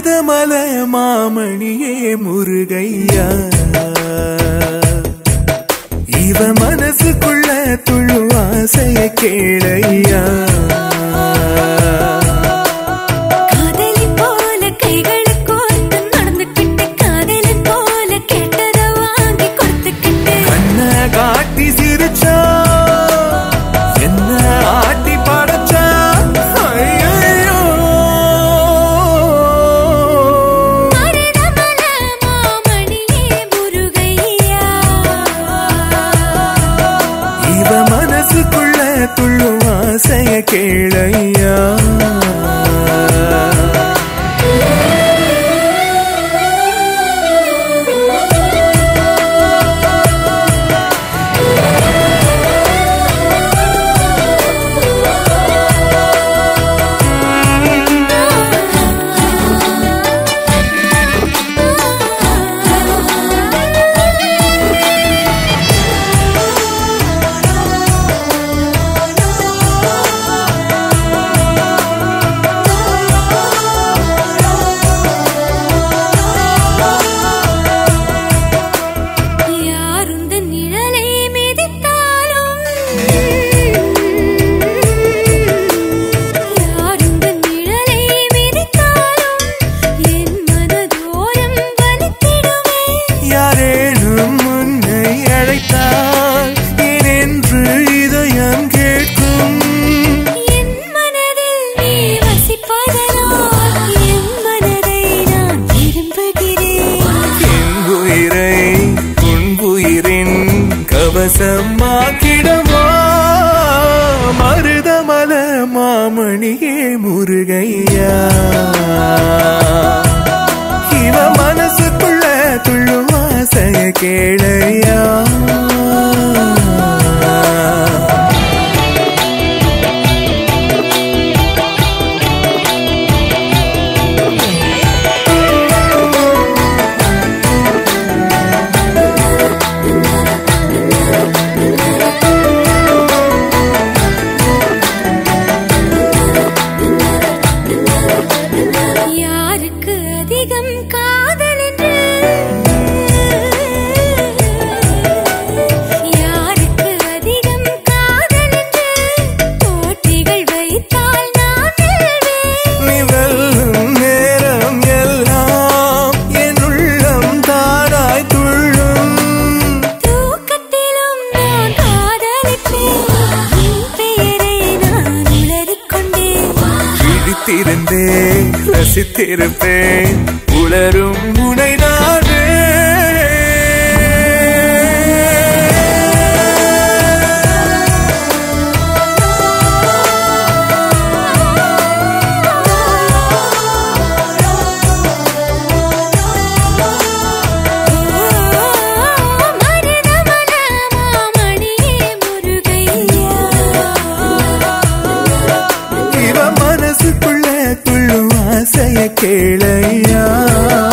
மருதமல மாமணியே முருகையா இவ மனசுக்குள்ள துள்ளு ஆசைய கேளையா காதலி போல கைகளை கோர்த்து நடந்துக்கிட்டு காதலி போல கேட்டத வாங்கி கொடுத்துக்கிட்டு கண்ண காட்டி சிரிச்சா என்ன ஆட்டி படைச்சா ஐயையோ. மருதமல மாமணியே முருகையா இவ மனசுக்குள்ள துள்ளு ஆசைய கேளையா யாருந்த நிழலை மிதித்தாலும் யாருந்த நிழலை மிதித்தாலும் என் மனதோரம் வலித்திடுமே யாரேனும் உன்னை அழைத்தால் ஏனென்று இதயம் கேட்கும் என் மனதில் நீ வசிப்பதனால் என் மனதை நான் விரும்புகிறேன் என் உயிரை உன் உயிரின் கவசமாக்கிடவா மருதமல மாமணியே முருகையா இவ மனசுக்குள்ள துள்ளு ஆசைய கேளையா யாருக்கு அதிகம் காதல் என்று யாருக்கு அதிகம் காதல் என்று போட்டிகள் வைத்தால் நான் வெல்வேன் நீ வெல்லும் நேரம் எல்லாம் என் உள்ளம் தாராய் துள்ளும் தூக்கத்திலும் நான் காதலிப்பேன் என் பெயரை நான் உளறிக்கொண்டேன் பிடித்திருந்தே ரசித்திருப்பேன் உளரும் முனை நானே மருதமல மாமணியே முருகையா இவ மனசுக்குள்ள துள்ளும் ஆசைய கேளையா